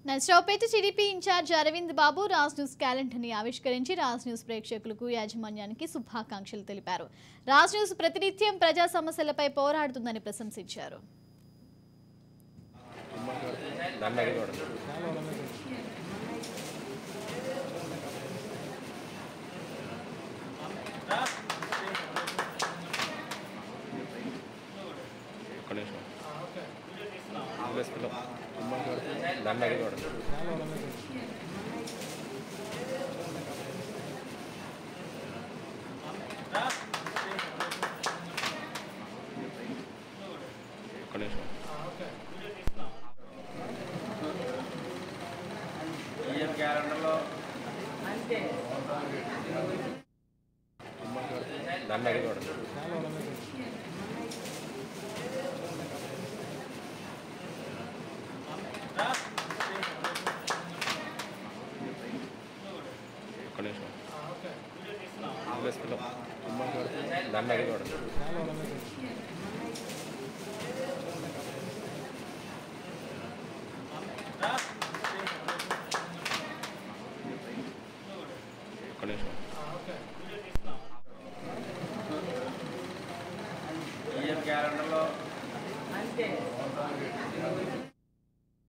Narasaraopet TDP incharge Aravind Babu Raj news calendar ని ఆవిష్కరించి Raj news ప్రేక్షకులకు యాజమాన్యానికి శుభాకాంక్షలు తెలిపారు రాజ్ న్యూస్ ప్రతినిత్యం ప్రజా సమస్యలపై పోరాడుతుందని ప్రశంసించారు దండగా కూడా ఒక్క నిమిషం ఇంగ్లీష్ పిల్ల దండగా కూడా ఒక్క నిమిషం దండగా కూడా ఒక్క నిమిషం ఇంగ్లీష్ పిల్ల దండగా కూడా